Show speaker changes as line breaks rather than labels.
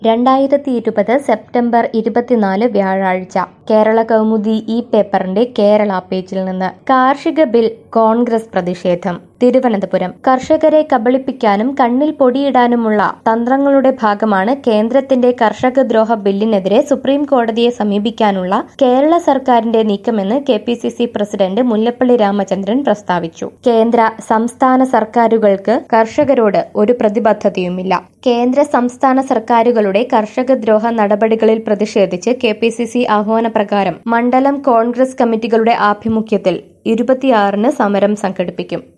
രണ്ടായിരത്തി ഇരുപത് സെപ്റ്റംബർ ഇരുപത്തിനാല് വ്യാഴാഴ്ച കേരള കൗമുദി ഈ പേപ്പറിന്റെ കേരള പേജിൽ നിന്ന് കാർഷിക ബിൽ കോൺഗ്രസ് പ്രതിഷേധം തിരുവനന്തപുരം കർഷകരെ കബളിപ്പിക്കാനും കണ്ണിൽ പൊടിയിടാനുമുള്ള തന്ത്രങ്ങളുടെ ഭാഗമാണ് കേന്ദ്രത്തിന്റെ കർഷക ദ്രോഹ ബില്ലിനെതിരെ സുപ്രീം കോടതിയെ സമീപിക്കാനുള്ള കേരള സർക്കാരിന്റെ നീക്കമെന്ന് K P C C president Mullappally Ramachandran പ്രസ്താവിച്ചു കേന്ദ്ര സംസ്ഥാന സർക്കാരുകൾക്ക് കർഷകരോട് ഒരു പ്രതിബദ്ധതയുമില്ല കേന്ദ്ര സംസ്ഥാന സർക്കാരുകളുടെ കർഷക ദ്രോഹ നടപടികളിൽ പ്രതിഷേധിച്ച് കെ പി സി സി ആഹ്വാനപ്രകാരം മണ്ഡലം കോൺഗ്രസ് കമ്മിറ്റികളുടെ ആഭിമുഖ്യത്തിൽ ഇരുപത്തിയാറിന് സമരം സംഘടിപ്പിക്കും